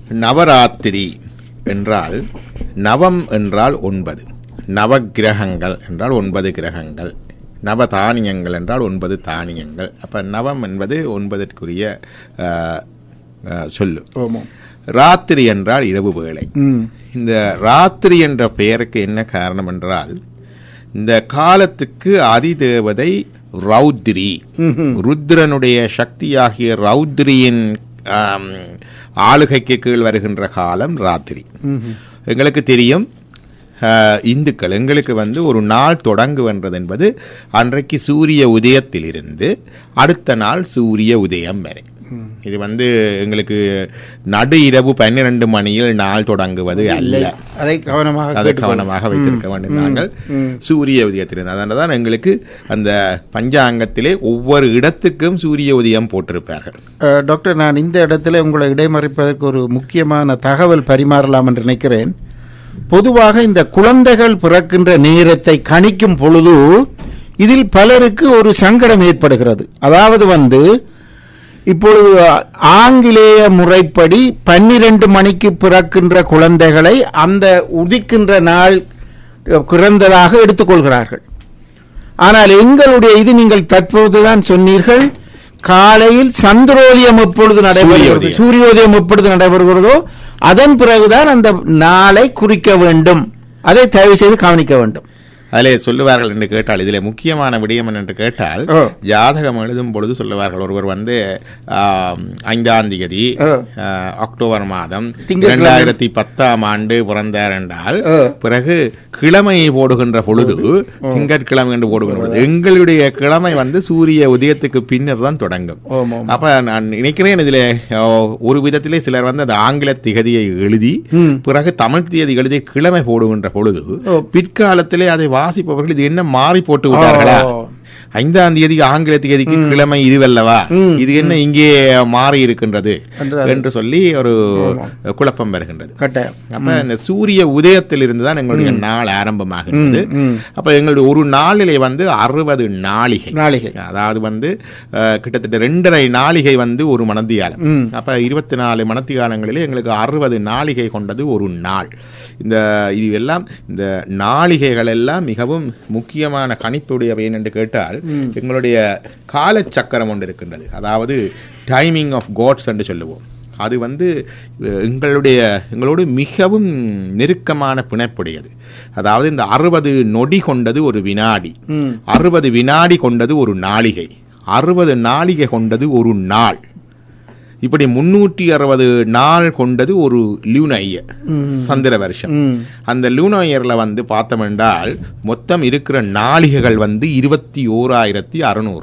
நவராத்திரி என்றால் நவம் என்றால் ஒன்பது நவக்கிரகங்கள் என்றால் ஒன்பது கிரகங்கள் நவதானியங்கள் என்றால் ஒன்பது தானியங்கள் அப்ப நவம் என்பது ஒன்பதற்குரிய அஹ், அஹ், சொல்லு ஆமாம் ராத்திரி என்றால் இரவு வேளை ம் இந்த ராத்திரி என்ற பெயருக்கு என்ன காரணம் என்றால் இந்த காலத்துக்கு அதிதேவதை ரௌத்ரி ருத்ரனுடைய சக்தியாகிய ரௌத்ரியின் ஆம், ஆளுகைக்கு கீழ் வருகின்ற காலம் ராத்திரி எங்களுக்கு தெரியும் ஆ, இந்துக்கள் எங்களுக்கு வந்து ஒரு நாள் தொடங்குவன்றது என்பது அன்றைக்கு சூரிய உதயத்திலிருந்து அடுத்த நாள் சூரிய உதயம் வரை இது வந்து எங்களுக்கு நடு இரவு பன்னிரண்டு மணியில் நாள் தொடங்குவது அல்ல அதை கவனமாக அதை கேட்டுக்கொள்ளுங்கள். கவனமாக வைத்திருக்க வேண்டும் நாங்கள் சூரிய உதயத்திலிருந்து அதனால தான் எங்களுக்கு அந்த பஞ்சாங்கத்திலே ஒவ்வொரு இடத்துக்கும் சூரிய உதயம் போட்டிருப்பார்கள் அஹ், டாக்டர் நான் இந்த இடத்துல உங்களை இடைமறிப்பதற்கு ஒரு முக்கியமான தகவல் பரிமாறலாம் என்று நினைக்கிறேன் பொதுவாக இந்த குழந்தைகள் பிறக்கின்ற நேரத்தை கணிக்கும் பொழுது இதில் பலருக்கு ஒரு சங்கடம் ஏற்படுகிறது அதாவது வந்து இப்பொழுது ஆங்கிலேய முறைப்படி பன்னிரண்டு மணிக்கு பிறக்கின்ற குழந்தைகளை அந்த உதிக்கின்ற நாள் பிறந்ததாக எடுத்துக்கொள்கிறார்கள் ஆனால் எங்களுடைய இது நீங்கள் தற்போதுதான் சொன்னீர்கள் காலையில் சந்திரோதயம் எப்பொழுது நடைபெறுகிறது சூரியோதயம். சூரியோதயம் எப்பொழுது நடைபெறுகிறதோ அதன் பிறகுதான் அந்த நாளை குறிக்க வேண்டும் அதை தயவு செய்து கவனிக்க வேண்டும் அதிலே சொல்லுவார்கள் என்று கேட்டால் இதிலே முக்கியமான விடயம் என்று கேட்டால் ஓ. ஜாதகம் எழுதும் பொழுது சொல்லுவார்கள் ஒருவர் வந்து ஆம், ஐந்தாம் தேதி ஓ. ஆ, அக்டோபர் மாதம் திங்கட்கிழமை. இரண்டாயிரத்தி பத்தாம் ஆண்டு பிறந்தார் என்றால் ஓ. பிறகு கிழமையை போடுகின்ற பொழுது திங்கட்கிழமை என்று போடுகின்ற பொழுது எங்களுடைய கிழமை வந்து சூரிய உதயத்துக்கு பின்னர் தான் தொடங்கும் ஆமாம். அப்ப நான் நினைக்கிறேன் இதுல ஓ, ஒரு விதத்திலே சிலர் வந்து அந்த ஆங்கில திகதியை எழுதி பிறகு தமிழ் தேதி எழுதி கிழமை போடுகின்ற பொழுது பிற்காலத்திலே அதை வாசிப்பவர்கள் இது என்ன மாறி போட்டு விட்டார்களா ஓ. ஐந்தாம் தேதி ஆங்கில தேதிக்கு கிழமை இதுவல்லவா இது என்ன இங்கே மாறி இருக்கின்றது என்று என்று சொல்லி ஒரு குழப்பம் வருகின்றது கட்டாயம் அப்ப இந்த சூரிய உதயத்திலிருந்து தான் எங்களுடைய நாள் ஆரம்பமாகின்றது அப்ப எங்களுடைய ஒரு நாளிலே வந்து அறுபது நாளிகை நாளிகை அதாவது வந்து அஹ், கிட்டத்தட்ட ரெண்டரை நாளிகை வந்து ஒரு மனத்தியாலம் அப்ப இருபத்தி நாலு மனத்தியாலங்களிலே எங்களுக்கு அறுபது நாளிகை கொண்டது ஒரு நாள் இந்த இது எல்லாம் இந்த நாளிகைகள் எல்லாம் மிகவும் முக்கியமான கணிப்புடையவை என்று கேட்டால் எங்களுடைய காலச்சக்கரம் ஒன்று இருக்கின்றது அதாவது டைமிங் ஆஃப் காட்ஸ் என்று சொல்லுவோம் அது வந்து அஹ், எங்களுடைய எங்களோடு மிகவும் நெருக்கமான பிணைப்புடையது அதாவது இந்த அறுபது நொடி கொண்டது ஒரு வினாடி அறுபது வினாடி கொண்டது ஒரு நாளிகை அறுபது நாளிகை கொண்டது ஒரு நாள் இப்படி முன்னூற்றி அறுபது நாள் கொண்டது ஒரு லூனையர் சந்திர வருஷம் அந்த லூனையர்ல வந்து பார்த்தோம் என்றால் மொத்தம் இருக்கிற நாளிகைகள் வந்து இருபத்தி ஓராயிரத்தி அறுநூறு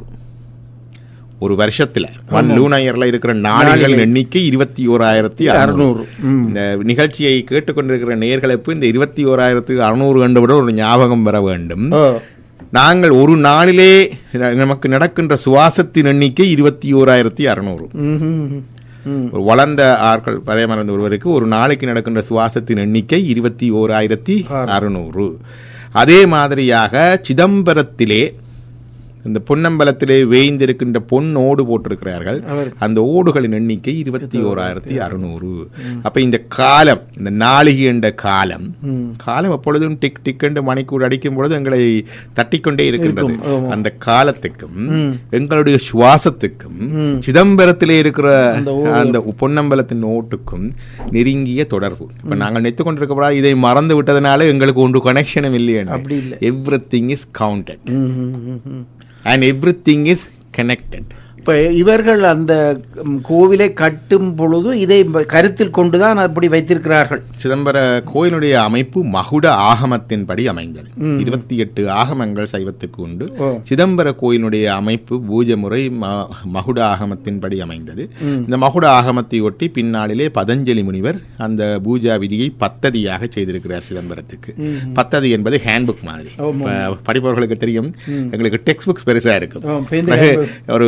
ஒரு வருஷத்துல ஒன் லூனையர்ல இருக்கிற நாளிகைகள் எண்ணிக்கை இருபத்தி ஓராயிரத்தி அறுநூறு இந்த நிகழ்ச்சியை கேட்டுக்கொண்டிருக்கிற நேர்களுக்கு இந்த இருபத்தி ஓராயிரத்து அறுநூறு கண்டுவிட ஒரு ஞாபகம் வர வேண்டும் ஓ நாங்கள் ஒரு நாளிலே நமக்கு நடக்கின்ற சுவாசத்தின் எண்ணிக்கை இருபத்தி ஓராயிரத்தி அறுநூறு ம்ஹும். ம். ஒரு வளர்ந்த ஆட்கள் பழையமறந்த ஒருவருக்கு ஒரு நாளைக்கு நடக்கின்ற சுவாசத்தின் எண்ணிக்கை இருபத்தி ஓராயிரத்தி அறுநூறு அதே மாதிரியாக சிதம்பரத்திலே இந்த பொன்னம்பலத்திலே வேய்ந்திருக்கின்ற பொன் ஓடு போட்டிருக்கிறார்கள் அந்த ஓடுகளின் எண்ணிக்கை இருபத்தி ஓராயிரத்தி அறுநூறு அப்ப இந்த காலம் இந்த நாளிகை என்ற காலம் காலம் எப்பொழுதும் டிக் டிக் என்று மணிக்கூர் அடிக்கும் பொழுது எங்களை தட்டிக்கொண்டே இருக்கின்றது அந்த காலத்துக்கும் எங்களுடைய சுவாசத்துக்கும் சிதம்பரத்திலே இருக்கிற அந்த பொன்னம்பலத்தின் ஓட்டுக்கும் நெருங்கிய தொடர்பு இப்ப நாங்கள் நெத்து கொண்டிருக்கப்படா இதை மறந்து விட்டதனால எங்களுக்கு ஒன்று கனெக்ஷனும் இல்லையே அப்படி இல்லை. Every everything is counted hmm. Hmm. And everything is connected இப்ப இவர்கள் அந்த ம், கோவிலை கட்டும் பொழுது இதை ப- கருத்தில் கொண்டுதான் அப்படி வைத்திருக்கிறார்கள் சிதம்பர கோயிலுடைய அமைப்பு மகுட ஆகமத்தின்படி அமைந்தது இருபத்தி எட்டு ஆகமங்கள் சைவத்துக்கு உண்டு ஓ. சிதம்பர கோயிலுடைய அமைப்பு பூஜை முறை ம- மகுட ஆகமத்தின்படி அமைந்தது இந்த மகுட ஆகமத்தை ஒட்டி பின்னாளிலே பதஞ்சலி முனிவர் அந்த பூஜா விதியை பத்ததியாக செய்திருக்கிறார் சிதம்பரத்துக்கு பத்ததி என்பது ஹேண்ட்புக் மாதிரி இப்ப படிப்பவர்களுக்கு தெரியும் எங்களுக்கு டெக்ஸ்ட் புக்ஸ் பெருசா இருக்கும் ஆ, இப்ப இந்த பிறகு ஒரு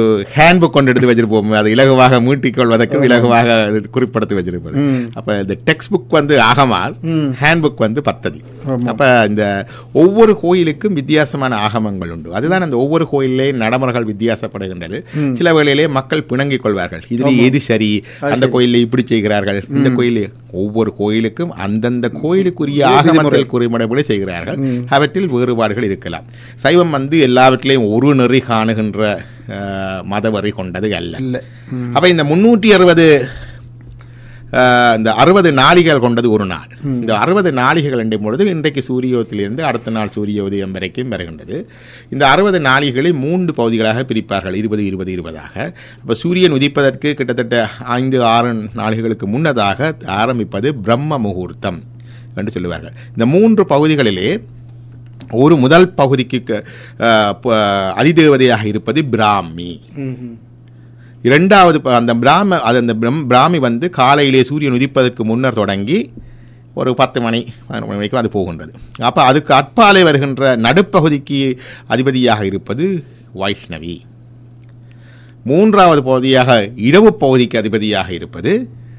ஹேண்ட் புக் கொண்டு எடுத்து வச்சிருப்போம் அது இலகுவாக மீட்டிக் கொள்வதற்கும் இலகுவாக அது குறிப்பிடத்து வச்சிருப்பது அப்ப இந்த டெக்ஸ்ட் புக் வந்து ஆகமாஸ் ஹேண்ட் புக் வந்து பத்ததி அப்ப இந்த ஒவ்வொரு கோயிலுக்கும் வித்தியாசமான ஆகமங்கள் உண்டு அதுதான் அந்த ஒவ்வொரு கோயிலே நடைமுறைகள் வித்தியாசப்படுகின்றது சில வேளையிலே மக்கள் பிணங்கிக் கொள்வார்கள் இதுல எது சரி அந்த கோயிலில் இப்படி செய்கிறார்கள் இந்த கோயிலில் ஒவ்வொரு கோயிலுக்கும் அந்தந்த கோயிலுக்குரிய ஆகமங்கள் குறிமுறைப்படி செய்கிறார்கள் அவற்றில் வேறுபாடுகள் இருக்கலாம் சைவம் வந்து எல்லாவற்றிலையும் ஒரு நெறி காணுகின்ற அஹ், மதவெறி கொண்டது அல்ல இல்ல அப்ப இந்த முன்னூற்றி அறுபது இந்த அறுபது நாளிகள் கொண்டது ஒரு நாள் இந்த அறுபது நாளிகைகள் என்ற பொழுது இன்றைக்கு சூரியோதயத்திலிருந்து அடுத்த நாள் சூரிய உதயம் வரைக்கும் வருகின்றது இந்த அறுபது நாளிகளை மூன்று பகுதிகளாக பிரிப்பார்கள் இருபது இருபது இருபதாக அப்ப சூரியன் உதிப்பதற்கு கிட்டத்தட்ட ஐந்து ஆறு நாளிகளுக்கு முன்னதாக ஆரம்பிப்பது பிரம்ம முகூர்த்தம் என்று சொல்லுவார்கள் இந்த மூன்று பகுதிகளிலே ஒரு முதல் பகுதிக்கு க- அஹ், ப- அதிதேவதையாக இருப்பது பிராமி இரண்டாவது ப- அந்த பிராம அது அந்த பிரம் பிராமி வந்து காலையிலே சூரியன் உதிப்பதற்கு முன்னர் தொடங்கி ஒரு பத்து மணி பதினொரு மணி வரைக்கும் அது போகின்றது அப்போ அதுக்கு அட்பாலே வருகின்ற நடுப்பகுதிக்கு அதிபதியாக இருப்பது வைஷ்ணவி மூன்றாவது பகுதியாக இரவு பகுதிக்கு அதிபதியாக இருப்பது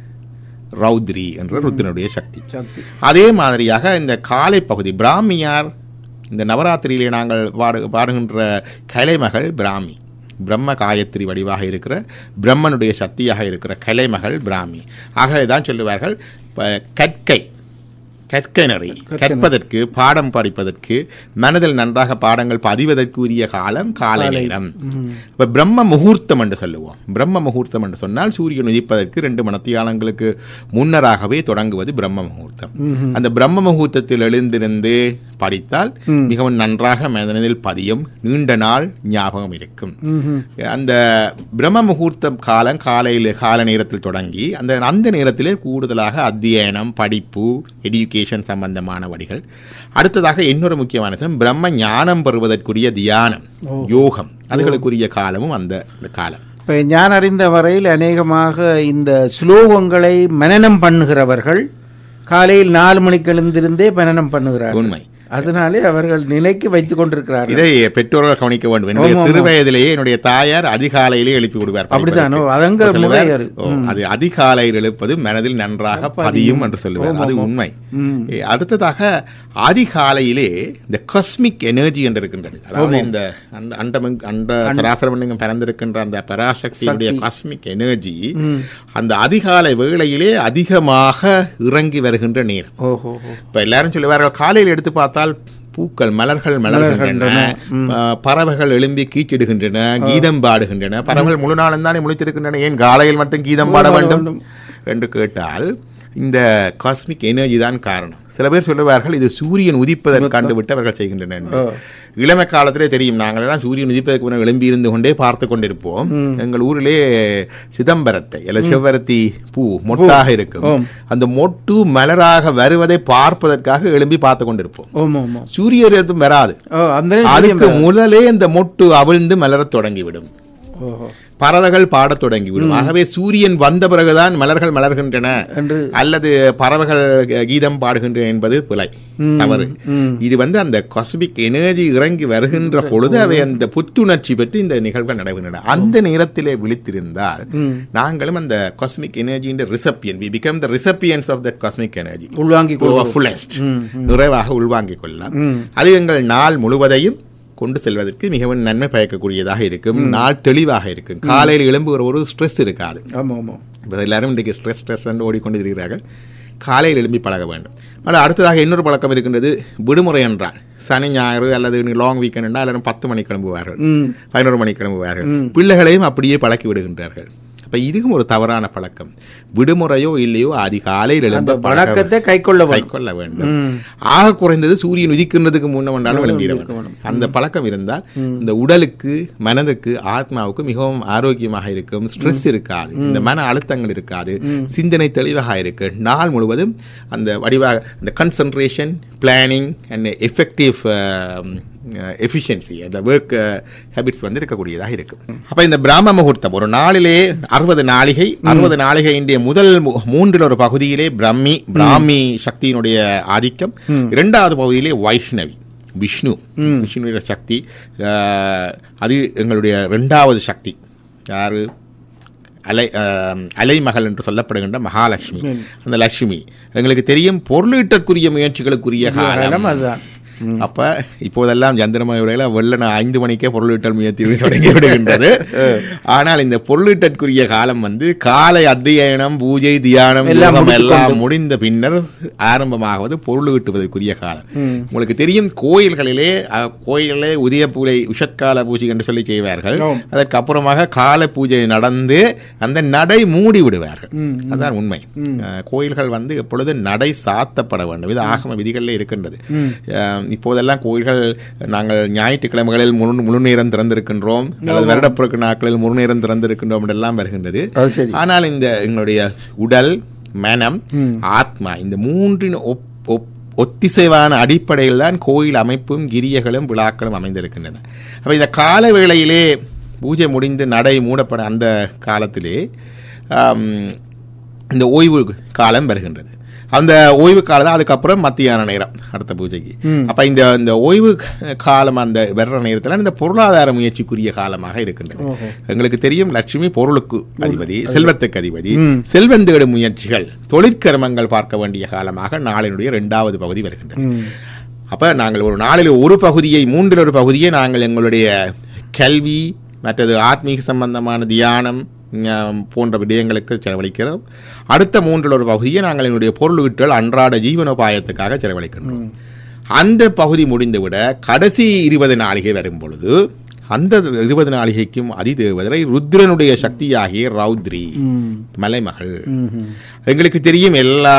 ரௌத்ரி என்ற ருத்ரனுடைய சக்தி சக்தி அதே மாதிரியாக இந்த காலை பகுதி பிராமியார் இந்த நவராத்திரியிலே நாங்கள் பாடு பாடுகின்ற கலைமகள் பிராமி பிரம்ம காயத்ரி வடிவாக இருக்கிற பிரம்மனுடைய சக்தியாக இருக்கிற கலைமகள் பிராமி ஆகவே தான் சொல்லுவார்கள் ப- கற்கை கற்கை நெறி கற்பதற்கு பாடம் படிப்பதற்கு மனதில் நன்றாக பாடங்கள் பதிவதற்கு உரிய காலம் காலை நேரம் இப்ப பிரம்ம முகூர்த்தம் என்று சொல்லுவோம் பிரம்ம முகூர்த்தம் என்று சொன்னால் சூரியன் உதிப்பதற்கு ரெண்டு மணத்தியாலங்களுக்கு முன்னராகவே தொடங்குவது பிரம்ம முகூர்த்தம் அந்த பிரம்ம முகூர்த்தத்தில் எழுந்திருந்து படித்தால் மிகவும் நன்றாக மனதில் பதியும் நீண்ட நாள் ஞாபகம் இருக்கும் அந்த பிரம்ம முகூர்த்தம் காலம் காலையில் கால நேரத்தில் தொடங்கி அந்த அந்த நேரத்திலே கூடுதலாக அத்தியனம் படிப்பு எடியூகேஷன் சம்பந்தமான வழிகள் அடுத்ததாக இன்னொரு முக்கியமானது பிரம்ம ஞானம் பெறுவதற்குரிய தியானம் யோகம் அதுகளுக்குரிய காலமும் அந்த அந்த காலம் இப்ப ஞான் அறிந்த வரையில் அநேகமாக இந்த ஸ்லோகங்களை மனனம் பண்ணுகிறவர்கள் காலையில் நாலு மணிக்கு எழுந்திருந்தே மனனம் பண்ணுகிறார்கள் உண்மை அதனாலே அவர்கள் நிலைக்கு வைத்துக் கொண்டிருக்கிறார்கள் இதை பெற்றோர்கள் கவனிக்க வேண்டும் என்னுடைய ஆமா, சிறு வயதிலேயே என்னுடைய தாயார் அதிகாலையிலே எழுப்பி விடுவார் அப்படித்தானோ? படிப்பதற்கு. அதங்க அவர் சொல்லுவார், முறையாரு. ஓ, அது அதிகாலையில் எழுப்பது மனதில் நன்றாக பதியும் என்று சொல்லுவார் அது உண்மை ஏ, அடுத்ததாக அதிகாலையிலே இந்த காஸ்மிக் எனர்ஜி என்று இருக்கின்றது அதாவது இந்த அந்த அண்டம் அண்ட சராசரம் பறந்திருக்கின்ற அந்த பராசக்தியுடைய காஸ்மிக் எனர்ஜி அந்த அதிகாலை வேளையிலே அதிகமாக இறங்கி வருகின்ற நேரம் ஓஹோ இப்ப எல்லாரும் சொல்லுவார்கள் காலையில் எடுத்து பார்த்தால் பூக்கள் மலர்கள் மலர்கின்றன ஆ, பறவைகள் எழும்பி கீச்சிடுகின்றன கீதம் பாடுகின்றன பறவைகள் முழு நாளும் தானே முழித்திருக்கின்றன ஏன் காலையில் மட்டும் கீதம் பாட வேண்டும் என்று கேட்டால் இந்த காஸ்மிக் எனர்ஜி தான் காரணம் சில பேர் சொல்லுவார்கள் இது சூரியன் உதிப்பதற்கு கண்டுவிட்டு அவர்கள் செய்கின்றனர் என்று. இளமை காலத்திலே தெரியும் நாங்கள் எல்லாம் சூரியன் உதிப்பதற்கு முன்னர் எழும்பி இருந்து கொண்டே பார்த்து கொண்டிருப்போம் எங்கள் ஊரிலே சிதம்பரத்தை அல்ல செவ்வரத்தி பூ மொட்டாக இருக்கும் அந்த மொட்டு மலராக வருவதை பார்ப்பதற்காக எழும்பி பார்த்து கொண்டிருப்போம் ஓம் ஓம் ஓம். சூரியன் வராது ஓ அந்த அதுக்கு முதலே இந்த மொட்டு அவிழ்ந்து மலரத் தொடங்கிவிடும் ஓஹோ பறவைகள் பாடத் தொடங்கிவிடும் ஆகவே சூரியன் வந்த பிறகுதான் மலர்கள் மலர்கின்றன என்று அல்லது பறவைகள் கீதம் பாடுகின்றன என்பது பிழை தவறு இது வந்து அந்த காஸ்மிக் எனர்ஜி இறங்கி வருகின்ற பொழுது அவை அந்த புத்துணர்ச்சி பெற்று இந்த நிகழ்வுகள் நடைபெறுகின்றன அந்த நேரத்திலே விழித்திருந்தால் நாங்களும் அந்த காஸ்மிக் எனர்ஜியின் recipient we become the recipients of that cosmic energy உள்வாங்கி ஃபுல்லஸ்ட் நிறைவாக உள்வாங்கிக் கொள்ளலாம் அது எங்கள் நாள் முழுவதையும் கொண்டு செல்வதற்கு மிகவும் நன்மை பயக்கக்கூடியதாக இருக்கும் நாள் தெளிவாக இருக்கும் காலையில் எழும்புகிற ஒரு ஸ்ட்ரெஸ் இருக்காது ஆமா ஆமா இப்ப எல்லாரும் இன்றைக்கு ஸ்ட்ரெஸ் ஸ்ட்ரெஸ் என்று ஓடிக்கொண்டு இருக்கிறார்கள் காலையில் எழும்பி பழக வேண்டும் ஆனால் அடுத்ததாக இன்னொரு பழக்கம் இருக்கின்றது விடுமுறை என்றால் சனி ஞாயிறு அல்லது லாங் வீக்கெண்ட் என்றால் எல்லாரும் பத்து மணிக்கு கிளம்புவார்கள் ம் பதினோரு மணிக்கு கிளம்புவார்கள் பிள்ளைகளையும் அப்படியே பழக்கி விடுகின்றார்கள் அப்ப இதுவும் ஒரு தவறான பழக்கம் விடுமுறையோ இல்லையோ அதிகாலையில் அந்த எழும்ப பழக்க வணக்கத்தை கை கொள்ள வேண்டும் கைக்கொள்ள வேண்டும் ஆக குறைந்தது சூரியன் உதிக்கின்றதுக்கு முன்ன வேண்டாலும் விளம்பிட வேண்டும் அந்த பழக்கம் இருந்தால் இந்த உடலுக்கு மனதுக்கு ஆத்மாவுக்கு மிகவும் ஆரோக்கியமாக இருக்கும் ஸ்ட்ரெஸ் இருக்காது இந்த மன அழுத்தங்கள் இருக்காது சிந்தனை தெளிவாக இருக்கு நாள் முழுவதும் அந்த வடிவாக இந்த concentration planning and effective efficiency அந்த ஒர்க் ஹேபிட்ஸ் வந்து இருக்கக்கூடியதாக இருக்கும் அப்ப இந்த பிராம முகூர்த்தம் ஒரு நாளிலே அறுபது நாளிகை அறுபது நாளிகை இன்றைய முதல் மூ- மூன்றில் ஒரு பகுதியிலே பிரம்மி பிராமி சக்தியினுடைய ஆதிக்கம் இரண்டாவது பகுதியிலே வைஷ்ணவி விஷ்ணு விஷ்ணுடைய சக்தி அஹ், அது எங்களுடைய இரண்டாவது சக்தி யாரு அலை ஆம், அலைமகள் என்று சொல்லப்படுகின்ற மகாலட்சுமி அந்த லட்சுமி எங்களுக்கு தெரியும் பொருளீட்டற்குரிய முயற்சிகளுக்குரிய காலம் காலம் அதுதான் அப்ப இப்போதெல்லாம் சந்திரமய உரையில வெள்ளன ஐந்து மணிக்கே பொருளீட்டல் முயற்சி தொடங்கி விடுகின்றது ஆனால் இந்த பொருளீட்டற்குரிய காலம் வந்து காலை அத்தியனம் பூஜை தியானம் எல்லாம் யோகம் முடித்துக் எல்லாம் முடிந்த பின்னர் ஆரம்பமாவது பொருள் ஈட்டுவதற்குரிய காலம் உங்களுக்கு தெரியும் கோயில்களிலே அஹ், கோயிலிலே உதய பூஜை உஷத்கால பூஜை என்று சொல்லி செய்வார்கள் ஆம். அதற்கு அப்புறமாக கால பூஜை நடந்து அந்த நடை மூடி விடுவார்கள் அதுதான் உண்மை அஹ், கோயில்கள் வந்து எப்பொழுது நடை சாத்தப்பட வேண்டும் இது ஆகம விதிகளில் இருக்கின்றது அஹ், இப்போதெல்லாம் கோயில்கள் நாங்கள் ஞாயிற்றுக்கிழமைகளில் முழு முழு நேரம் திறந்திருக்கின்றோம் அல்லது வருடப்பிறகு நாட்களில் முழு நேரம் திறந்திருக்கின்றோம் என்றெல்லாம் வருகின்றது அது சரி ஆனால் இந்த எங்களுடைய உடல் மனம் ஆத்மா இந்த மூன்றின் ஒப்- ஒப்- ஒத்திசைவான அடிப்படையில் தான் கோயில் அமைப்பும் கிரியைகளும் விழாக்களும் அமைந்திருக்கின்றன அப்ப இந்த கால வேளையிலே பூஜை முடிந்து நடை மூடப்பட அந்த காலத்திலே ஆம், இந்த ஓய்வு காலம் வருகின்றது அந்த ஓய்வு காலம் தான் அதுக்கப்புறம் மத்தியான நேரம் அடுத்த பூஜைக்கு அப்ப இந்த இந்த ஓய்வு காலம் அந்த வர்ற நேரத்தில் இந்த பொருளாதார முயற்சிக்குரிய காலமாக இருக்கின்றது எங்களுக்கு தெரியும் லட்சுமி பொருளுக்கு அதிபதி செல்வத்துக்கு அதிபதி செல்வம் தேடும் முயற்சிகள் தொழிற்கர்மங்கள் பார்க்க வேண்டிய காலமாக நாளினுடைய இரண்டாவது பகுதி வருகின்றது அப்ப நாங்கள் ஒரு நாளில் ஒரு பகுதியை மூன்றில் ஒரு பகுதியை நாங்கள் எங்களுடைய கல்வி மற்றது ஆத்மீக சம்பந்தமான தியானம் ஞாம், போன்ற விடயங்களுக்கு செலவழிக்கிறோம் அடுத்த மூன்றில் ஒரு பகுதியை நாங்கள் எங்களுடைய பொருள் வீட்டல் அன்றாட ஜீவனோபாயத்துக்காக செலவழிக்கின்றோம் அந்த பகுதி முடிந்துவிட கடைசி இருபது நாளிகை வரும் பொழுது அந்த இருபது நாளிகைக்கும் அதிதேவதை ருத்ரனுடைய சக்தியாகிய ரௌத்ரி மலைமகள் எங்களுக்கு தெரியும் எல்லா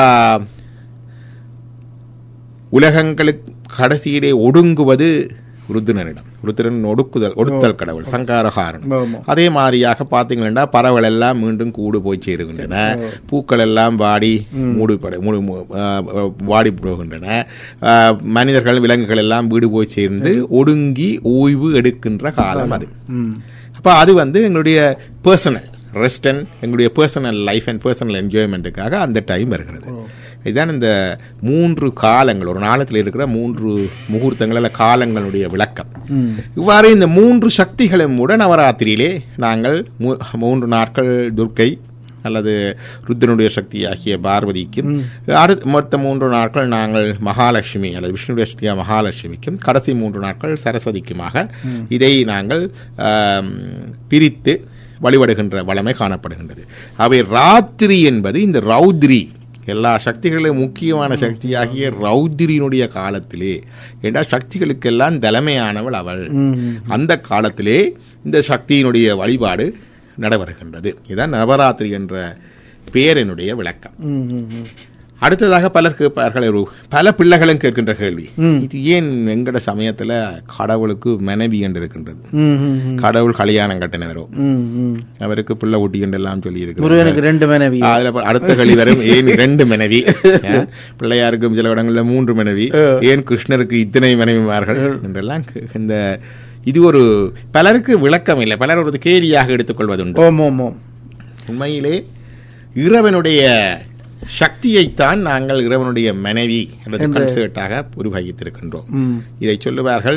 உலகங்களுக்கு கடைசியிலே ஒடுங்குவது ருத்ரனிடம் ருத்ரன் ஒடுக்குதல் ஒடுத்தல் கடவுள் சங்காரகாரன் ஆமா. அதே மாதிரியாக பார்த்தீங்கன்னா பறவைகள் எல்லாம் மீண்டும் கூடு போய் சேருகின்றன பூக்கள் எல்லாம் வாடி மூடுபட மூடு மூ- ஆ, வாடி போகின்றன ஆ, மனிதர்கள் விலங்குகள் எல்லாம் வீடு போய் சேர்ந்து ஒடுங்கி ஓய்வு எடுக்கின்ற காலம் அது அப்ப அது வந்து எங்களுடைய பர்சனல் ரெஸ்ட் அண்ட் எங்களுடைய பர்சனல் லைஃப் அண்ட் பர்சனல் என்ஜாய்மெண்ட்டுக்காக அந்த டைம் வருகிறது இதுதான் இந்த மூன்று காலங்கள் ஒரு நாளத்தில் இருக்கிற மூன்று முகூர்த்தங்கள் அல்ல காலங்களுடைய விளக்கம் இவ்வாறு இந்த மூன்று சக்திகளும் கூட நவராத்திரியிலே நாங்கள் மூ- மூன்று நாட்கள் துர்க்கை அல்லது ருத்ரனுடைய சக்தியாகிய பார்வதிக்கும் அடுத்த மொத்த மூன்று நாட்கள் நாங்கள் மகாலட்சுமி அல்லது விஷ்ணுடைய சக்தியா மகாலட்சுமிக்கும் கடைசி மூன்று நாட்கள் சரஸ்வதிக்குமாக இதை நாங்கள் ஆம், பிரித்து வழிபடுகின்ற வளமை காணப்படுகின்றது அவை ராத்திரி என்பது இந்த ரௌத்ரி எல்லா சக்திகளிலும் முக்கியமான சக்தியாகிய ரௌத்ரியினுடைய காலத்திலே என்றால் சக்திகளுக்கெல்லாம் தலைமையானவள் அவள் அந்த காலத்திலே இந்த சக்தியினுடைய வழிபாடு நடைபெறுகின்றது இதுதான் நவராத்திரி என்ற பேரினுடைய விளக்கம் ம், ம், ம். அடுத்ததாக பலர் கேட்பார்கள் ஒரு பல பிள்ளைகளும் கேட்கின்ற கேள்வி இது ஏன் எங்கட சமயத்துல கடவுளுக்கு மனைவி என்று இருக்கின்றது ம், ம், ம். கடவுள் கல்யாணம் கட்டினவரோ ம், ம். அவருக்கு பிள்ளை ஊட்டி என்று எல்லாம் சொல்லி இருக்கிறார் முருகனுக்கு ரெண்டு மனைவி அதுல அப்புறம் அடுத்த கேள்வி வரும் ஏன் ரெண்டு மனைவி ஏன் பிள்ளையாருக்கும் சில இடங்கள்ல மூன்று மனைவி ஏன் கிருஷ்ணருக்கு இத்தனை மனைவிமார்கள் என்றெல்லாம் கே- இந்த இது ஒரு பலருக்கு விளக்கம் இல்லை பலர் ஒரு கேலியாக எடுத்துக்கொள்வதுண்டு ஓம் ஓம் ஓம் உண்மையிலே இறைவனுடைய சக்தியைத்தான் நாங்கள் இறைவனுடைய மனைவி அல்லது கன்சர்ட்டாக உருவகித்திருக்கின்றோம் ம். இதை சொல்லுவார்கள்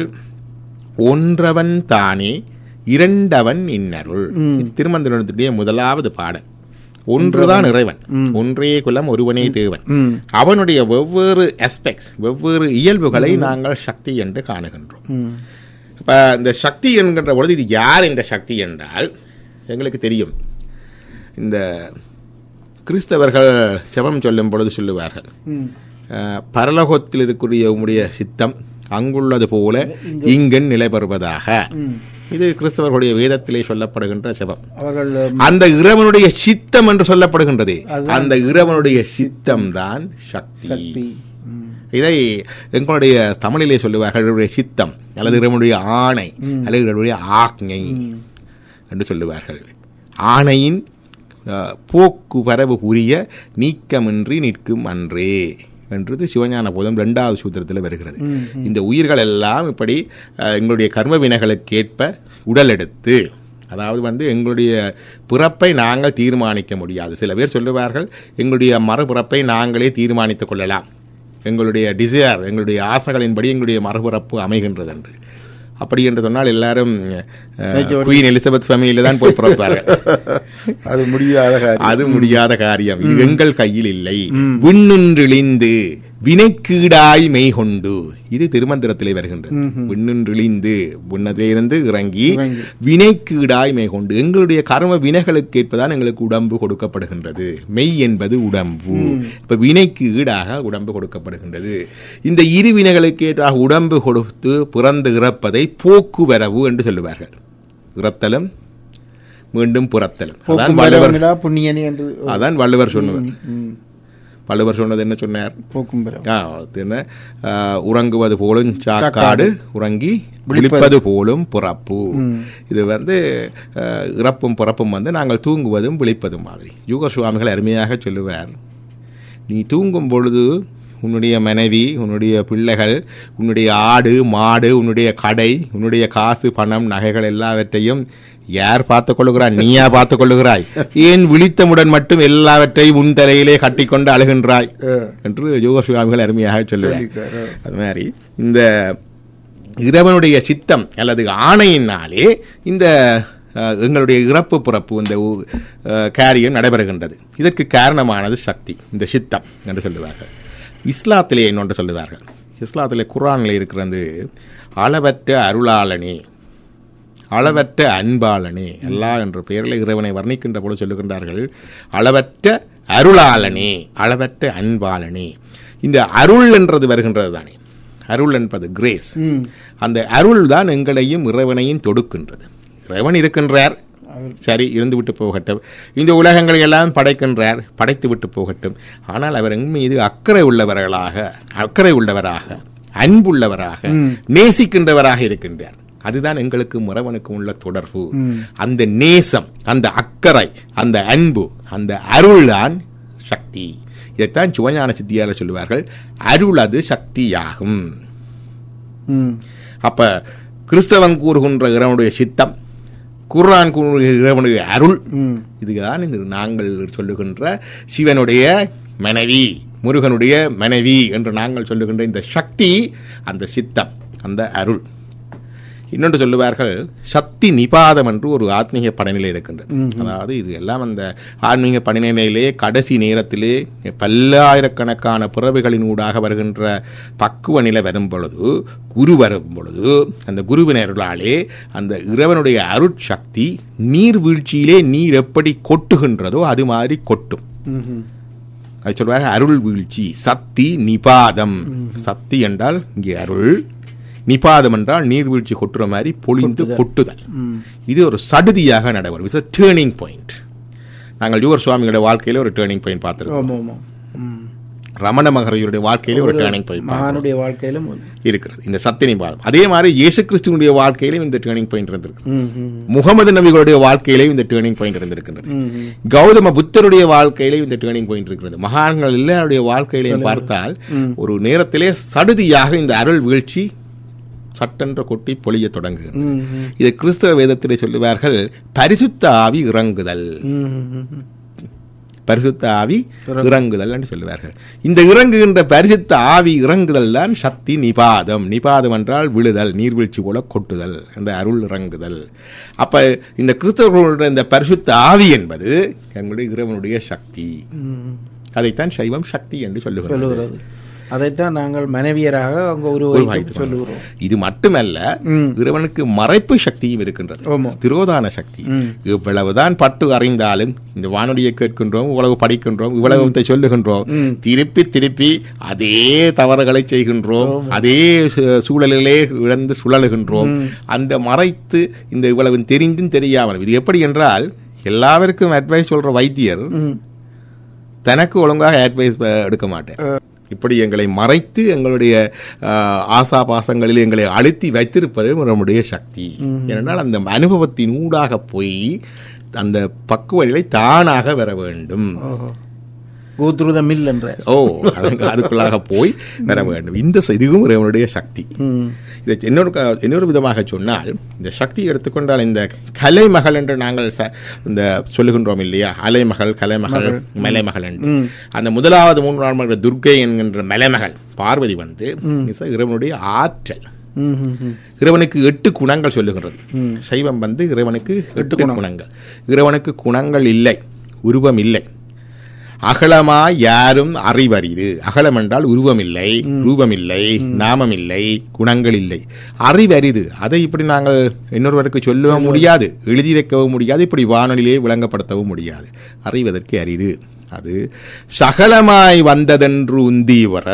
ஒன்றவன் தானே இரண்டவன் இன்னருள் இது திருமந்திரனுடைய முதலாவது பாடல் ஒன்றுதான் இறைவன் ஒன்றே குலம் ஒருவனே தேவன் ம். அவனுடைய வெவ்வேறு aspects வெவ்வேறு இயல்புகளை நாங்கள் சக்தி என்று காணுகின்றோம் ம். இப்ப இந்த சக்தி என்கின்ற பொழுது இது யார் இந்த சக்தி என்றால் எங்களுக்கு தெரியும் இந்த கிறிஸ்தவர்கள் செபம் சொல்லும் பொழுது சொல்லுவார்கள் ம். அஹ், பரலோகத்தில் இருக்கக்கூடிய உம்முடைய சித்தம் அங்குள்ளது போல இங்கன் நிலை பெறுவதாக ம். இது கிறிஸ்தவர்களுடைய வேதத்திலே சொல்லப்படுகின்ற செபம் அவர்கள் அந்த இறைவனுடைய சித்தம் என்று சொல்லப்படுகின்றது அந்த இறைவனுடைய சித்தம் தான் சக்தி சக்தி ம். இதை எங்களுடைய தமிழிலே சொல்லுவார்கள் இவருடைய சித்தம் அல்லது இவருடைய ஆணை அல்லது இவருடைய ஆக்ஞை என்று சொல்லுவார்கள் ஆணையின் அஹ், போக்கு வரவு புரிய நீக்கமின்றி நிற்கும் அன்றே என்றது சிவஞான போதம் இரண்டாவது சூத்திரத்தில் வருகிறது இந்த உயிர்கள் எல்லாம் இப்படி அஹ், எங்களுடைய கர்ம வினைகளுக்கேற்ப உடல் எடுத்து அதாவது வந்து எங்களுடைய பிறப்பை நாங்கள் தீர்மானிக்க முடியாது சில பேர் சொல்லுவார்கள் எங்களுடைய மறுபிறப்பை நாங்களே தீர்மானித்துக் கொள்ளலாம் எங்களுடைய டிசையர் எங்களுடைய ஆசைகளின்படி எங்களுடைய மறுபிறப்பு அமைகின்றது என்று அப்படி என்று சொன்னால் எல்லாரும் குயின் எலிசபெத் ஃபேமிலியில தான் போய் பிறப்பார்கள் அது முடியாத காரியம் அது முடியாத காரியம் இது எங்கள் கையில் இல்லை விண்ணுன்றிழிந்து வினைக்கீடாய் மெய் கொண்டு இது திருமந்திரத்திலே வருகின்றது விண்ணுன்றிழிந்து விண்ணத்திலிருந்து இறங்கி வினைக்கீடாய் மெய் கொண்டு எங்களுடைய கர்ம வினைகளுக்கு ஏற்பதான் எங்களுக்கு உடம்பு கொடுக்கப்படுகின்றது மெய் என்பது உடம்பு இப்ப வினைக்கு ஈடாக உடம்பு கொடுக்கப்படுகின்றது இந்த இரு வினைகளுக்கு ஏற்றாக உடம்பு கொடுத்து பிறந்து இறப்பதை போக்குவரவு என்று சொல்லுவார்கள் இறத்தலும் மீண்டும் புறத்தலும் அதான் போக்கும் வள்ளுவர் வரவனிலா புண்ணியனி என்று அதான் வள்ளுவர் சொன்னவர் ம். வள்ளுவர் சொன்னது என்ன சொன்னார் போக்கும் பெறவும் ஆ, அது என்ன ஆ, உறங்குவது போலும் சாக்காடு உறங்கி விழிப்பது போலும் பிறப்பு இது வந்து ஆ, இறப்பும் பிறப்பும் வந்து நாங்கள் தூங்குவதும் விழிப்பதும் மாதிரி யூக சுவாமிகள் அருமையாக சொல்லுவார் நீ தூங்கும் பொழுது உன்னுடைய மனைவி உன்னுடைய பிள்ளைகள் உன்னுடைய ஆடு மாடு உன்னுடைய கடை உன்னுடைய காசு பணம் நகைகள் எல்லாவற்றையும் யார் பார்த்துக் கொள்ளுகிறாய் நீயா பார்த்துக் கொள்ளுகிறாய் ஏன் விழித்தமுடன் மட்டும் எல்லாவற்றையும் உன் தலையிலே கட்டிக்கொண்டு அழுகின்றாய் என்று யோக சுவாமிகள் அருமையாக சொல்லுவார் அது மாதிரி இந்த இறைவனுடைய சித்தம் அல்லது ஆணையினாலே இந்த அஹ், எங்களுடைய இறப்பு பிறப்பு இந்த உ- அஹ், காரியம் நடைபெறுகின்றது இதற்கு காரணமானது சக்தி இந்த சித்தம் என்று சொல்லுவார்கள் இஸ்லாத்திலே இன்னொன்று சொல்லுவார்கள் இஸ்லாத்திலே குர்ஆனில் இருக்கிறது அளவற்ற அருளாளனே அளவற்ற அன்பாளனே அல்லாஹ் என்ற பெயரில் இறைவனை வர்ணிக்கின்ற போது சொல்லுகின்றார்கள் அளவற்ற அருளாளனே அளவற்ற அன்பாளனே இந்த அருள் என்றது வருகின்றது தானே அருள் என்பது கிரேஸ் அந்த அருள் தான் எங்களையும் இறைவனையும் தொடுக்கின்றது இறைவன் இருக்கின்றார் சரி இருந்து விட்டு போகட்டும் இந்த உலகங்களை எல்லாம் படைக்கின்றார் படைத்து விட்டு போகட்டும் ஆனால் அவர் என் மீது அக்கறை உள்ளவர்களாக அக்கறை உள்ளவராக அன்புள்ளவராக நேசிக்கின்றவராக இருக்கின்றார் அதுதான் எங்களுக்கு முறவனுக்கு உள்ள தொடர்பு அந்த நேசம் அந்த அக்கறை அந்த அன்பு அந்த அருள் தான் சக்தி இதைத்தான் சிவஞான சித்தியால சொல்லுவார்கள் அருள் அது சக்தியாகும் ம். அப்ப கிறிஸ்தவன் கூறுகின்ற இறைவனுடைய சித்தம் குர்ஆன் கூறுகிற இறைவனுடைய அருள் ம். இதுதான் இந்த நாங்கள் சொல்லுகின்ற சிவனுடைய மனைவி முருகனுடைய மனைவி என்று நாங்கள் சொல்லுகின்ற இந்த சக்தி அந்த சித்தம் அந்த அருள் இன்னொன்று சொல்லுவார்கள் சக்தி நிபாதம் என்று ஒரு ஆத்மீக படநிலை இருக்கின்றது அதாவது இது எல்லாம் அந்த ஆன்மீக படநிலையிலே கடைசி நேரத்திலே பல்லாயிரக்கணக்கான பிறவிகளின் ஊடாக வருகின்ற பக்குவ நிலை வரும் பொழுது குரு வரும் பொழுது அந்த குருவினர்களாலே அந்த இறைவனுடைய அருட்சக்தி நீர்வீழ்ச்சியிலே நீர் எப்படி கொட்டுகின்றதோ அது மாதிரி கொட்டும் ம்ஹும். அது சொல்வாங்க அருள் வீழ்ச்சி சக்தி நிபாதம் சக்தி என்றால் இங்கே அருள் நிபாதம் என்றால் நீர்வீழ்ச்சி கொட்டுற மாதிரி பொழிந்து கொட்டுதல் இது ஒரு சடுதியாக நடைபெறும் இட்ஸ் டேர்னிங் பாயிண்ட் நாங்கள் யுவர் சுவாமியோட வாழ்க்கையில ஒரு டேர்னிங் பாயிண்ட் பார்த்துருக்கோம் ஆமாம் ஆமாம் ம். ரமண மகரையுடைய வாழ்க்கையில ஒரு டேர்னிங் பாயிண்ட் மகானுடைய வாழ்க்கையிலும் இருக்கிறது இந்த சத்திய நிபாதம் அதே மாதிரி இயேசு கிறிஸ்துவனுடைய வாழ்க்கையிலும் இந்த டேர்னிங் பாயிண்ட் இருந்திருக்கு ம், ம், முகமது நபிகளுடைய வாழ்க்கையிலையும் இந்த டேர்னிங் பாயிண்ட் இருந்திருக்கின்றது ம், ம். கௌதம புத்தருடைய வாழ்க்கையிலையும் இந்த டேர்னிங் பாயிண்ட் இருக்கிறது மகான்கள் எல்லாருடைய வாழ்க்கையிலையும் பார்த்தால் ஒரு நேரத்திலே சடுதியாக இந்த அருள் வீழ்ச்சி சட்டென்ற கொட்டி பொழிய தொடங்குகிறது ம், ம். இதை கிறிஸ்தவ வேதத்திலே சொல்லுவார்கள் பரிசுத்த ஆவி இறங்குதல் ம், ம், ம். பரிசுத்த ஆவி இறங்குதல் என்று சொல்லுவார்கள் இந்த இறங்குகின்ற பரிசுத்த ஆவி இறங்குதல் தான் சக்தி நிபாதம் நிபாதம் என்றால் விழுதல் நீர்வீழ்ச்சி போல கொட்டுதல் அந்த அருள் இறங்குதல் அப்ப இந்த கிறிஸ்தவர்களுடைய இந்த பரிசுத்த ஆவி என்பது எங்களுடைய இறைவனுடைய சக்தி ம். அதைத்தான் சைவம் சக்தி என்று சொல்லுகிறது சொல்லுகிறது அதைத்தான் நாங்கள் மனைவியராக அங்க ஒரு உருவாக்கிட்டு சொல்லுகிறோம் இது மட்டுமல்ல ம். இறைவனுக்கு மறைப்பு சக்தியும் இருக்கின்றது ஆமா. திரோதான சக்தி ம். இவ்வளவுதான் பட்டு அறிந்தாலும் இந்த வானொலியை கேட்கின்றோம் இவ்வளவு படிக்கின்றோம் இவ்வளவு சொல்லுகின்றோம் திருப்பி திருப்பி அதே தவறுகளை செய்கின்றோம் அதே சு- சூழலிலே இழந்து சுழலுகின்றோம் அந்த மறைத்து இந்த இவ்வளவு தெரிந்தும் தெரியாமல் இது எப்படி என்றால் எல்லாருக்கும் அட்வைஸ் சொல்ற வைத்தியர் ம். தனக்கு ஒழுங்காக அட்வைஸ் எடுக்க மாட்டேன் இப்படி எங்களை மறைத்து எங்களுடைய ஆஹ், ஆசாபாசங்களில் எங்களை அழுத்தி வைத்திருப்பது நம்முடைய சக்தி ஏனென்றால் அந்த அனுபவத்தின் ஊடாக போய் அந்த பக்குவநிலை தானாக வர வேண்டும் ஓஹோ கோ த்ரூ த மில் என்ற ஓ அதுக்கு- அதுக்குள்ளாக போய் வர வேண்டும் இந்த ச- இதுவும் இறைவனுடைய சக்தி ம். இதை இன்னொரு க- இன்னொரு விதமாக சொன்னால் இந்த சக்தியை எடுத்துக்கொண்டால் இந்த கலைமகள் என்று நாங்கள் ச- இந்த சொல்லுகின்றோம் இல்லையா அலைமகள் கலைமகள் மலைமகள் என்று அந்த முதலாவது மூன்று நாள் மகள் துர்க்கை என்கின்ற மலைமகள் பார்வதி வந்து இச- இறைவனுடைய ஆற்றல் ம், ம், ம். இறைவனுக்கு எட்டு குணங்கள் சொல்லுகிறது சைவம் வந்து இறைவனுக்கு எட்டு குணங்கள் இறைவனுக்கு குணங்கள் இல்லை உருவம் இல்லை அகலமா யாரும் அறிவரிது அகலம் என்றால் உருவம் இல்லை ரூபம் இல்லை நாமம் இல்லை குணங்கள் இல்லை அறிவரிது அதை இப்படி நாங்கள் இன்னொருவருக்கு சொல்லவும் முடியாது எழுதி வைக்கவும் முடியாது இப்படி வானொலியிலே விளங்கப்படுத்தவும் முடியாது அறிவதற்கு அரிது அது சகலமாய் வந்ததென்று உந்தி வர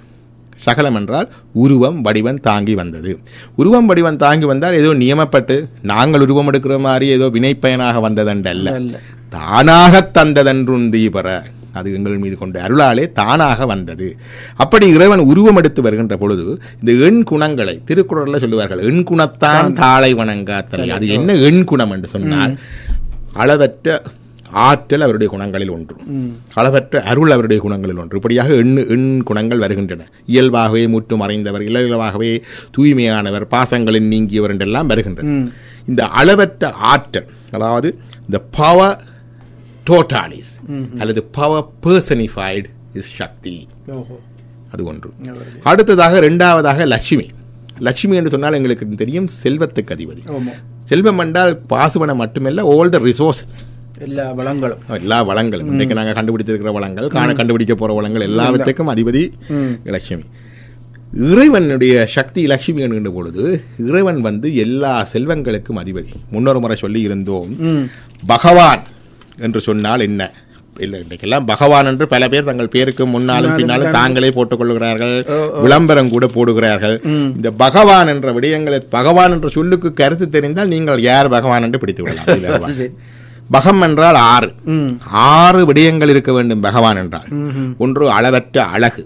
சகலம் என்றால் உருவம் வடிவம் தாங்கி வந்தது உருவம் வடிவம் தாங்கி வந்தால் ஏதோ நியமப்பட்டு நாங்கள் உருவம் எடுக்கிற மாதிரி ஏதோ வினைப்பயனாக வந்ததென்றல்ல அல்ல. தானாக தந்ததன்றுந்தி பெற அது எங்கள் மீது கொண்ட அருளாலே தானாக வந்தது அப்படி இறைவன் உருவம் எடுத்து வருகின்ற பொழுது இந்த எண் குணங்களை திருக்குறள்ல சொல்லுவார்கள் எண் குணத்தான் தாளை வணங்காத்தலை அது என்ன எண் குணம் என்று சொன்னால் அளவற்ற ஆற்றல் அவருடைய குணங்களில் ஒன்று அளவற்ற அருள் அவருடைய குணங்களில் ஒன்று இப்படியாக எண் எண் குணங்கள் வருகின்றன இயல்பாகவே முற்று மறைந்தவர் இயல்பாகவே தூய்மையானவர் பாசங்களில் நீங்கியவர் என்றெல்லாம் வருகின்றன இந்த அளவற்ற ஆற்றல் அதாவது இந்த பவர் டோட்டாலிஸ் அல்லது பவர் பர்சனிஃபைடு இஸ் சக்தி ஓஹோ அது ஒன்று அடுத்ததாக இரண்டாவதாக லட்சுமி லட்சுமி என்று சொன்னால் எங்களுக்கு தெரியும் செல்வத்துக்கு அதிபதி ஆமா செல்வம் என்றால் பாசுபணம் மட்டுமல்ல ஆல் த ரிசோர்சஸ் எல்லா வளங்களும் எல்லா வளங்களும் இன்றைக்கு நாங்கள் கண்டுபிடித்திருக்கிற வளங்கள் காண கண்டுபிடிக்க போற வளங்கள் எல்லாவற்றுக்கும் அதிபதி லட்சுமி இறைவனுடைய சக்தி லட்சுமி என்கின்ற பொழுது இறைவன் வந்து எல்லா செல்வங்களுக்கும் அதிபதி முன்னொரு முறை சொல்லி இருந்தோம் பகவான் என்று சொன்னால் என்ன இல்லை இன்றைக்கெல்லாம் பகவான் என்று பல பேர் தங்கள் பேருக்கு முன்னாலும் பின்னாலும் தாங்களே போட்டுக் கொள்கிறார்கள் விளம்பரம் கூட போடுகிறார்கள் இந்த பகவான் என்ற விடயங்களை பகவான் என்ற சொல்லுக்கு கருத்து தெரிந்தால் நீங்கள் யார் பகவான் என்று பிடித்து விடலாம் இலகுவாக. சரி. பகம் என்றால் ஆறு ஆறு விடயங்கள் இருக்க வேண்டும் பகவான் என்றால் ஒன்று அளவற்ற அழகு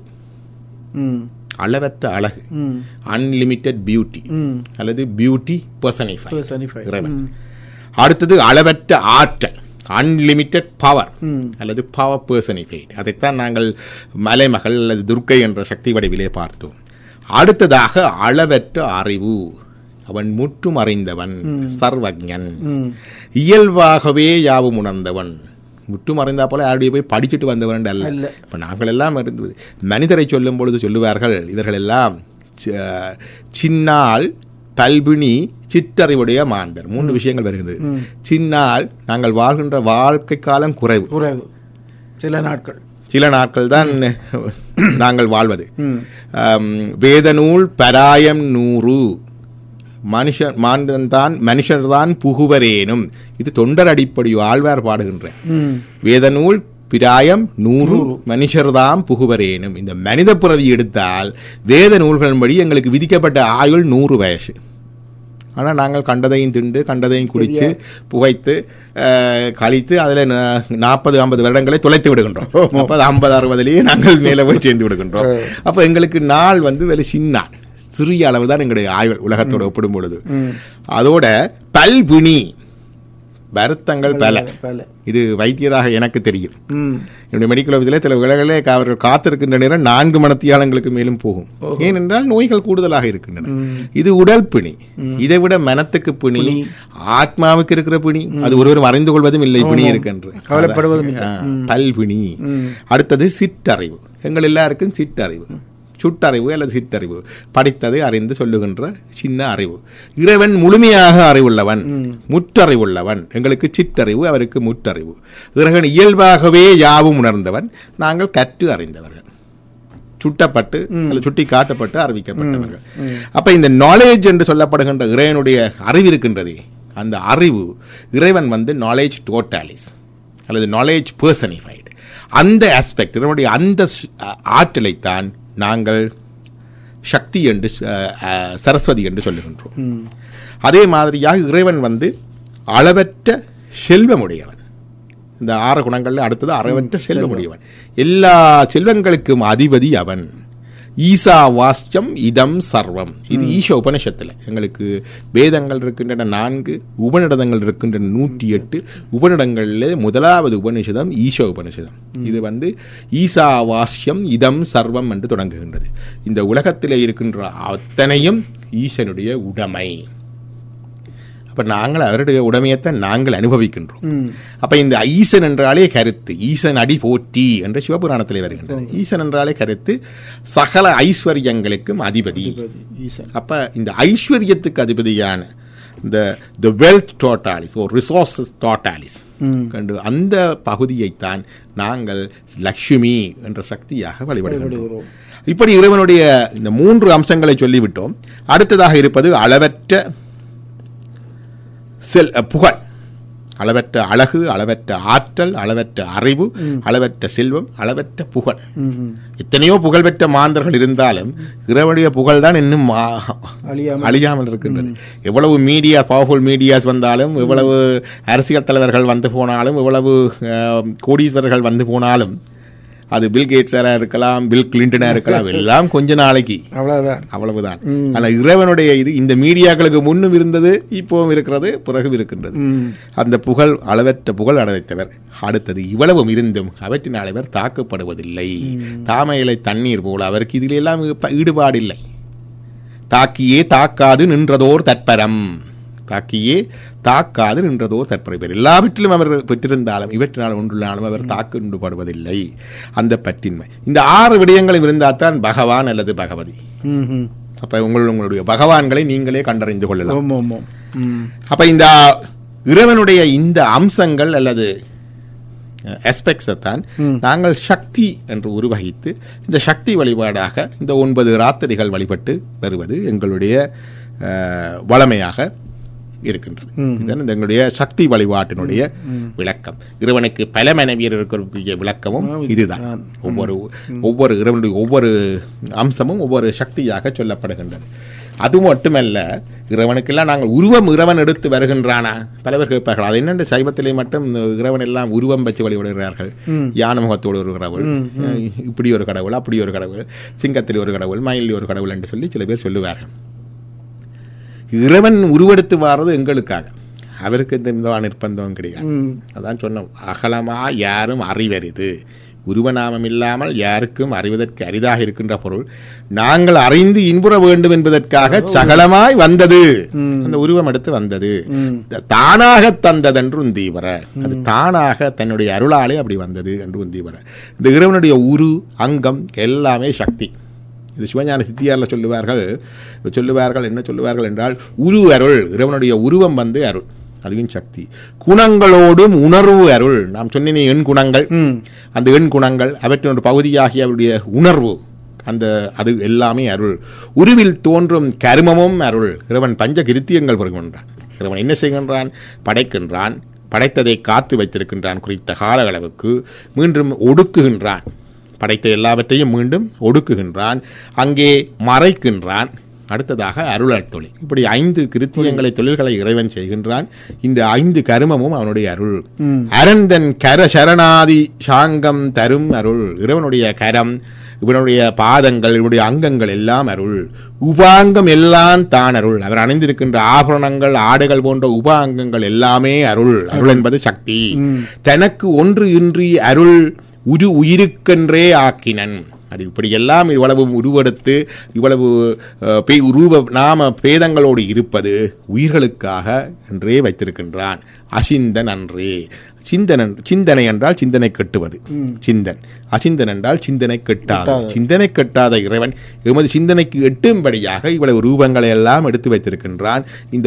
ம் அளவற்ற அழகு ம் அன்லிமிட்டெட் பியூட்டி ம் அல்லது பியூட்டி பர்சனிஃபை Personified. இறைவன் அடுத்தது அளவற்ற ஆற்றல் அன்லிமிட்டெட் பவர் ம். அல்லது பவர் பர்சனிஃபைட் அதைத்தான் நாங்கள் மலைமகள் அல்லது துர்க்கை என்ற சக்தி வடிவிலே பார்த்தோம் அடுத்ததாக அளவற்ற அறிவு அவன் முற்றும் அறிந்தவன் சர்வஜன் ம் இயல்பாகவே யாவும் உணர்ந்தவன் முற்றும் அறிந்தா போல யாருடைய போய் படிச்சுட்டு வந்தவன் அல்ல அல்ல. இப்ப நாங்கள் எல்லாம் இருந்தது மனிதரை சொல்லும் பொழுது சொல்லுவார்கள் இவர்கள் எல்லாம் சி- சின்னால் பல்பினி சிற்றறிவுடைய மாந்தர் மூன்று விஷயங்கள் வருகிறது சின்னால் நாங்கள் வாழ்கின்ற வாழ்க்கை காலம் குறைவு குறைவு சில நாட்கள் சில நாட்கள் தான் நாங்கள் வாழ்வது ம் ஆம், வேதநூல் பராயம் நூறு மனுஷன் மாந்தன்தான் மனுஷர்தான் புகுவரேனும் இது தொண்டர் அடிப்படை ஆழ்வார் பாடுகின்ற ம் வேதநூல் பிராயம் நூறு மனுஷர்தாம் புகுவரேனும் இந்த மனித பிறவி எடுத்தால் வேத நூல்களின்படி எங்களுக்கு விதிக்கப்பட்ட ஆயுள் நூறு வயசு ஆனால் நாங்கள் கண்டதையும் திண்டு கண்டதையும் குடித்து புகைத்து அஹ், கழித்து அதில் நாற்பது ஐம்பது வருடங்களை தொலைத்து விடுகின்றோம் அப்போ அது ஐம்பது அறுபதுலேயே நாங்கள் மேலே போய் சேர்ந்து விடுகின்றோம் அப்போ எங்களுக்கு நாள் வந்து வெறும் சின்ன சிறிய அளவு தான் எங்களுடைய ஆயுள் உலகத்தோடு ஒப்பிடும் பொழுது அதோட பல்வினி வருத்தங்கள் பல பல இது வைத்தியராக எனக்கு தெரியும் ம் என்னுடைய மெடிக்கல் ஆஃபீஸில் சில வேளைகளிலே அவர்கள் காத்திருக்கின்ற நேரம் நான்கு மணத்தியாலங்களுக்கு மேலும் போகும் ஏனென்றால் நோய்கள் கூடுதலாக இருக்கின்றன இது உடல் பிணி இதை விட மனத்துக்கு பிணி ஆத்மாவுக்கு இருக்கிற பிணி அது ஒருவரும் அறிந்து கொள்வதும் இல்லை பிணி இருக்கின்ற கவலைப்படுவதும் இல்லை. பல்பிணி அடுத்தது சிற்றறிவு எங்கள் எல்லாருக்கும் சிற்றறிவு சுட்டறிவு அல்லது சிற்றறிவு படித்ததை அறிந்து சொல்லுகின்ற சின்ன அறிவு இறைவன் முழுமையாக அறிவுள்ளவன் முற்றறிவுள்ளவன் எங்களுக்கு சிற்றறிவு அவருக்கு முற்றறிவு இறைவன் இயல்பாகவே யாவும் உணர்ந்தவன் நாங்கள் கற்று அறிந்தவர்கள் சுட்டப்பட்டு அல்லது சுட்டி காட்டப்பட்டு அறிவிக்கப்பட்டவர்கள் அப்ப இந்த நாலேஜ் என்று சொல்லப்படுகின்ற இறைவனுடைய அறிவு இருக்கின்றதே அந்த அறிவு இறைவன் வந்து நாலேஜ் டோட்டாலிஸ் அல்லது நாலேஜ் பர்சனிஃபைடு அந்த ஆஸ்பெக்ட் இறைவனுடைய அந்த ஸ்- அ- ஆற்றலைத்தான் நாங்கள் சக்தி என்று அஹ், அஹ், சரஸ்வதி என்று சொல்லுகின்றோம் அதே மாதிரியாக இறைவன் வந்து அளவற்ற செல்வமுடையவன் இந்த ஆறு குணங்கள்ல அடுத்தது அளவற்ற செல்வமுடையவன் எல்லா செல்வங்களுக்கும் அதிபதி அவன் ஈசா வாஸ்யம் இதம் சர்வம் இது ஈஷ உபனிஷத்துல எங்களுக்கு வேதங்கள் இருக்கின்றன நான்கு உபநிடதங்கள் இருக்கின்றன நூற்றி எட்டு உபநிடங்களில் முதலாவது உபனிஷதம் ஈஷ உபனிஷதம் இது வந்து ஈசா வாஸ்யம் இதம் சர்வம் என்று தொடங்குகின்றது இந்த உலகத்திலே இருக்கின்ற அத்தனையும் ஈசனுடைய உடைமை அப்ப நாங்கள் அவருடைய உடைமையத்தை நாங்கள் அனுபவிக்கின்றோம் ம். அப்ப இந்த ஈசன் என்றாலே கருத்து ஈசன் அடி போற்றி என்ற சிவபுராணத்திலே வருகின்றது ஈசன் என்றாலே கருத்து சகல ஐஸ்வர்யங்களுக்கும் அதிபதி ஈசன் அப்ப இந்த ஐஸ்வர்யத்துக்கு அதிபதியான இந்த த வெல்த் டோட்டாலிஸ் ஒரு ரிசோர்சஸ் டோட்டாலிஸ் ம். கண்டு அந்த பகுதியைத்தான் நாங்கள் லக்ஷ்மி என்ற சக்தியாக வழிபடுகின்றோம் இப்படி இறைவனுடைய இந்த மூன்று அம்சங்களை சொல்லிவிட்டோம் அடுத்ததாக இருப்பது அளவற்ற செல் அ, புகழ் அளவற்ற அழகு அளவற்ற ஆற்றல் அளவற்ற அறிவு அளவற்ற செல்வம் அளவற்ற புகழ் ம். எத்தனையோ புகழ்பெற்ற மாந்தர்கள் இருந்தாலும் இறைவனுடைய புகழ் தான் இன்னும் மா- அழியாமல் அழியாமல் இருக்கின்றது எவ்வளவு மீடியா பவர்ஃபுல் மீடியாஸ் வந்தாலும் எவ்வளவு அரசியல் தலைவர்கள் வந்து போனாலும் எவ்வளவு அஹ், கோடீஸ்வரர்கள் வந்து போனாலும் அது பில் கேட்ஸரா இருக்கலாம் பில் கிளின்டனா இருக்கலாம் எல்லாம் கொஞ்ச நாளைக்கு அவ்வளவுதான் அவ்வளவுதான் ஆனா இறைவனுடைய இது இந்த மீடியாக்களுக்கு முன்னும் இருந்தது இப்போவும் இருக்கிறது பிறகும் இருக்கின்றது ம். அந்த புகழ் அளவற்ற புகழ் அடைத்தவர் அடுத்தது இவ்வளவும் இருந்தும் அவற்றினால் அவர் தாக்கப்படுவதில்லை தாமையிலை தண்ணீர் போல அவருக்கு இதில் எல்லாம் ஈப்ப- ஈடுபாடில்லை தாக்கியே தாக்காது நின்றதோர் தற்பரம் தாக்கியே தாக்காது நின்றதோர் தற்பரம் இவர் எல்லாவற்றிலும் அவர் பெற்றிருந்தாலும் இவற்றினால் ஒன்றுள்ளாலும் அவர் தாக்குண்டுபடுவதில்லை அந்த பற்றின்மை இந்த ஆறு விடயங்களும் இருந்தால்தான் பகவான் அல்லது பகவதி ம், ம். அப்ப உங்கள் உங்களுடைய பகவான்களை நீங்களே கண்டறிந்து கொள்ளலாம் ஆமாம், ஆமாம். ம். அப்ப இந்த இறைவனுடைய இந்த அம்சங்கள் அல்லது aspects தான் நாங்கள் சக்தி என்று உருவகித்து இந்த சக்தி வழிபாடாக இந்த ஒன்பது ராத்திரிகள் வழிபட்டு வருவது எங்களுடைய அஹ், வளமையாக இருக்கின்றது இதுதான் இந்த எங்களுடைய சக்தி வழிபாட்டினுடைய விளக்கம் இறைவனுக்கு பல மனைவியர் இருக்கக்கூடிய விளக்கமும் இதுதான் ஒவ்வொரு ஒவ்வொரு இறைவனுடைய ஒவ்வொரு அம்சமும் ஒவ்வொரு சக்தியாக சொல்லப்படுகின்றது அது மட்டுமல்ல இறைவனுக்கெல்லாம் நாங்கள் உருவம் இறைவன் எடுத்து வருகின்றானா பலவர் கேட்பார்கள் அது என்னென்று சைவத்திலே மட்டும் இந்த இறைவன் எல்லாம் உருவம் வச்சு வழிபடுகிறார்கள் யான முகத்தோடு ஒரு கடவுள் அஹ் இப்படி ஒரு கடவுள் அப்படி ஒரு கடவுள் சிங்கத்தில் ஒரு கடவுள் மயிலில் ஒரு கடவுள் என்று சொல்லி சில பேர் சொல்லுவார்கள் இறைவன் உருவெடுத்து வாரது எங்களுக்காக அவருக்கு இந்த இந்த நிர்பந்தம் கிடையாது ம். அதான் சொன்னோம் அகலமா யாரும் அறிவரிது உருவநாமம் இல்லாமல் யாருக்கும் அறிவதற்கு அரிதாக இருக்கின்ற பொருள் நாங்கள் அறிந்து இன்புற வேண்டும் என்பதற்காக சகலமாய் வந்தது அந்த உருவம் எடுத்து வந்தது த- தானாக தந்ததென்று உந்தீவர அது தானாக தன்னுடைய அருளாலே அப்படி வந்தது என்று உந்தீவர இந்த இறைவனுடைய உரு அங்கம் எல்லாமே சக்தி இது சிவஞான சித்தியாரில் சொல்லுவார்கள் சொல்லுவார்கள் என்ன சொல்லுவார்கள் என்றால் உரு அருள் இறைவனுடைய உருவம் வந்து அருள் அதுவும் சக்தி குணங்களோடும் உணர்வு அருள் நாம் சொன்னினே எண் குணங்கள் அந்த எண் குணங்கள் அவற்றின் ஒரு பகுதியாகிய அவருடைய உணர்வு அந்த அது எல்லாமே அருள் உருவில் தோன்றும் கருமமும் அருள் இறைவன் பஞ்ச கிருத்தியங்கள் பெறுகின்றான் இறைவன் என்ன செய்கின்றான் படைக்கின்றான் படைத்ததை காத்து வைத்திருக்கின்றான் குறித்த கால அளவுக்கு மீண்டும் ஒடுக்குகின்றான் படைத்த எல்லாவற்றையும் மீண்டும் ஒடுக்குகின்றான் அங்கே மறைக்கின்றான் அடுத்ததாக அருளர் தொழில் இப்படி ஐந்து கிருத்தியங்களை தொழில்களை இறைவன் செய்கின்றான் இந்த ஐந்து கருமமும் அவனுடைய அருள் அரந்தன் கர சரணாதி சாங்கம் தரும் அருள் இறைவனுடைய கரம் இவனுடைய பாதங்கள் இவனுடைய அங்கங்கள் எல்லாம் அருள் உபாங்கம் எல்லாம் தான் அருள் அவர் அணிந்திருக்கின்ற ஆபரணங்கள் ஆடைகள் போன்ற உபாங்கங்கள் எல்லாமே அருள் அருள் என்பது சக்தி தனக்கு ஒன்று இன்றி அருள் உரு உயிருக்கென்றே ஆக்கினன் அது இப்படி எல்லாம் இவ்வளவு உருவெடுத்து இவ்வளவு அஹ், பே- உருவ நாம பேதங்களோடு இருப்பது உயிர்களுக்காக என்றே வைத்திருக்கின்றான் அசிந்தன் அன்றே சிந்தனன் சிந்தனை என்றால் சிந்தனை கட்டுவது சிந்தன் அசிந்தன் என்றால் சிந்தனை கெட்டாத சிந்தனை கெட்டாத இறைவன் எமது சிந்தனைக்கு எட்டும்படியாக இவ்வளவு ரூபங்களை எல்லாம் எடுத்து வைத்திருக்கின்றான் இந்த